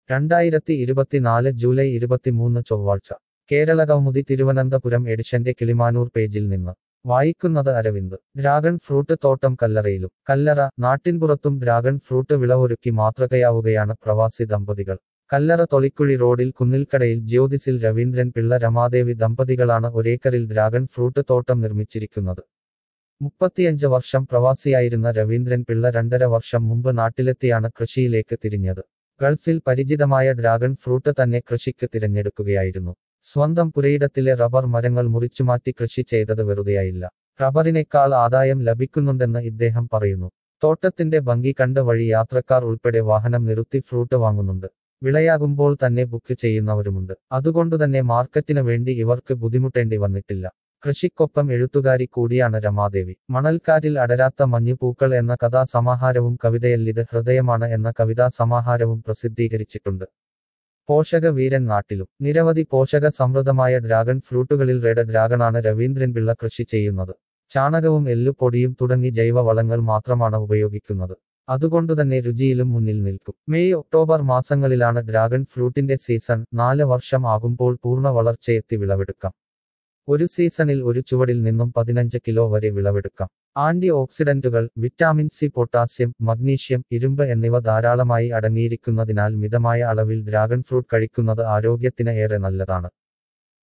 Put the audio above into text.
രണ്ടായിരത്തി ഇരുപത്തിനാല് ജൂലൈ ഇരുപത്തിമൂന്ന് ചൊവ്വാഴ്ച കേരള കൗമുദി തിരുവനന്തപുരം എഡിഷന്റെ കിളിമാനൂർ പേജിൽ നിന്ന് വായിക്കുന്നത് അരവിന്ദ് ഡ്രാഗൺ ഫ്രൂട്ട് തോട്ടം കല്ലറയിലും കല്ലറ നാട്ടിൻപുറത്തും ഡ്രാഗൺ ഫ്രൂട്ട് വിളവൊരുക്കി മാതൃകയാവുകയാണ് പ്രവാസി ദമ്പതികൾ കല്ലറ തൊളിക്കുഴി റോഡിൽ കുന്നിൽക്കടയിൽ ജ്യോതിസിൽ രവീന്ദ്രൻ പിള്ള രമാദേവി ദമ്പതികളാണ് ഒരേക്കറിൽ ഡ്രാഗൺ ഫ്രൂട്ട് തോട്ടം നിർമ്മിച്ചിരിക്കുന്നത് മുപ്പത്തിയഞ്ച് വർഷം പ്രവാസിയായിരുന്ന രവീന്ദ്രൻ പിള്ള രണ്ടര വർഷം മുമ്പ് നാട്ടിലെത്തിയാണ് കൃഷിയിലേക്ക് തിരിഞ്ഞത് ഗൾഫിൽ പരിചിതമായ ഡ്രാഗൺ ഫ്രൂട്ട് തന്നെ കൃഷിക്ക് തിരഞ്ഞെടുക്കുകയായിരുന്നു സ്വന്തം പുരയിടത്തിലെ റബ്ബർ മരങ്ങൾ മുറിച്ചുമാറ്റി കൃഷി ചെയ്തത് വെറുതെയായില്ല റബ്ബറിനേക്കാൾ ആദായം ലഭിക്കുന്നുണ്ടെന്ന് ഇദ്ദേഹം പറയുന്നു തോട്ടത്തിന്റെ ഭംഗി കണ്ട് വഴി യാത്രക്കാർ ഉൾപ്പെടെ വാഹനം നിർത്തി ഫ്രൂട്ട് വാങ്ങുന്നുണ്ട് വിളയാകുമ്പോൾ തന്നെ ബുക്ക് ചെയ്യുന്നവരുമുണ്ട് അതുകൊണ്ടുതന്നെ മാർക്കറ്റിന് വേണ്ടി ഇവർക്ക് ബുദ്ധിമുട്ടേണ്ടി വന്നിട്ടില്ല കൃഷിക്കൊപ്പം എഴുത്തുകാരി കൂടിയാണ് രമാദേവി മണൽക്കാറ്റിൽ അടരാത്ത മഞ്ഞുപൂക്കൾ എന്ന കഥാസമാഹാരവും കവിതയല്ലിത് ഹൃദയമാണ് എന്ന കവിതാ സമാഹാരവും പ്രസിദ്ധീകരിച്ചിട്ടുണ്ട് പോഷക വീരൻ നാട്ടിലും നിരവധി പോഷക സമൃദ്ധമായ ഡ്രാഗൺ ഫ്രൂട്ടുകളിൽ റെഡ് ഡ്രാഗണാണ് രവീന്ദ്രൻ പിള്ള കൃഷി ചെയ്യുന്നത് ചാണകവും എല്ലുപൊടിയും തുടങ്ങി ജൈവ വളങ്ങൾ മാത്രമാണ് ഉപയോഗിക്കുന്നത് അതുകൊണ്ടുതന്നെ രുചിയിലും മുന്നിൽ നിൽക്കും മെയ് ഒക്ടോബർ മാസങ്ങളിലാണ് ഡ്രാഗൺ ഫ്രൂട്ടിന്റെ സീസൺ നാല് വർഷം ആകുമ്പോൾ പൂർണ്ണ വളർച്ചയെത്തി വിളവെടുക്കാം ഒരു സീസണിൽ ഒരു ചുവടിൽ നിന്നും പതിനഞ്ച് കിലോ വരെ വിളവെടുക്കാം ആന്റി ഓക്സിഡന്റുകൾ വിറ്റാമിൻ സി പൊട്ടാസ്യം മഗ്നീഷ്യം ഇരുമ്പ് എന്നിവ ധാരാളമായി അടങ്ങിയിരിക്കുന്നതിനാൽ മിതമായ അളവിൽ ഡ്രാഗൺ ഫ്രൂട്ട് കഴിക്കുന്നത് ആരോഗ്യത്തിന് ഏറെ നല്ലതാണ്